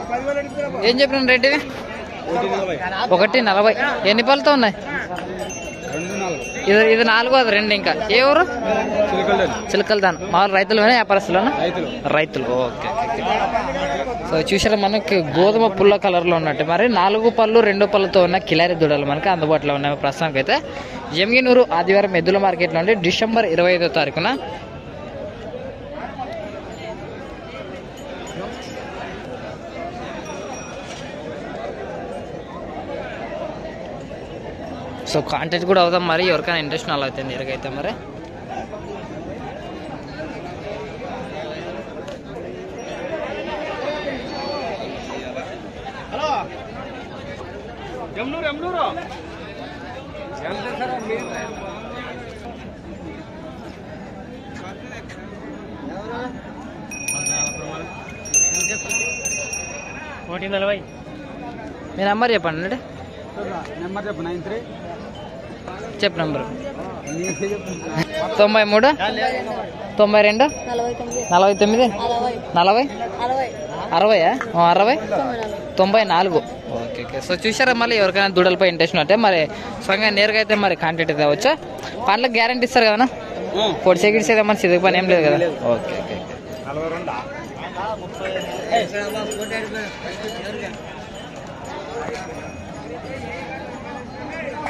ఏం చెప్పిన రేట్ ఇవి ఒకటి నలభై ఎన్ని పళ్ళతో ఉన్నాయి ఇది ఇది నాలుగో అది రెండు ఇంకా ఏ ఊరు చిలకల దాని మామూలు రైతులు వ్యాపారస్తులు రైతులు ఓకే ఓకే, ఓకే. సో చూసారా మనకి గోధుమ పుల్ల కలర్లో ఉన్నట్టు మరి నాలుగు పళ్ళు రెండు పళ్ళతో ఉన్న కిలారి దూడలు మనకి అందుబాటులో ఉన్నాయి ప్రస్తుతానికి అయితే జమిగినూరు ఆదివారం ఎద్దుల మార్కెట్లో ఉండి డిసెంబర్ ఇరవై ఐదో తారీఖున సో కాంటాక్ట్ కూడా అవుదాం మరి ఎవరికైనా ఇంట్రెస్ట్ అలా అవుతుంది ఎరగైతే మరి ఒకటి నలభై మీ నెంబర్ చెప్పండి అంటే నెంబర్ చెప్పు నైన్ త్రీ చెప్పు నెంబర్ తొంభై మూడు తొంభై రెండు నలభై తొమ్మిది నలభై తొమ్మిది నలభై నలభై అరవై అరవయా ఆ, అరవై తొంభై నాలుగు తొంభై నాలుగు ఓకే ఓకే సో చూసారా మళ్ళీ ఎవరికైనా దూడలపై ఇంట్రెస్ట్ ఉంటే మరి స్వయంగా నేరుగా అయితే మరి కాంటాక్ట్ అయితే అవ్వచ్చా పండ్లకు గ్యారంటీ ఇస్తారు కదా పొడి సెగిడిసేది మన సిద్ధకు పని ఏం లేదు కదా ఓకే ఓకే ఓకే.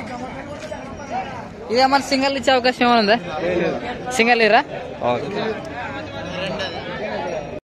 ఇదే మన సింగల్ ఇచ్చే అవకాశం ఏమైనా ఉందా సింగల్ ఇరా ఓకే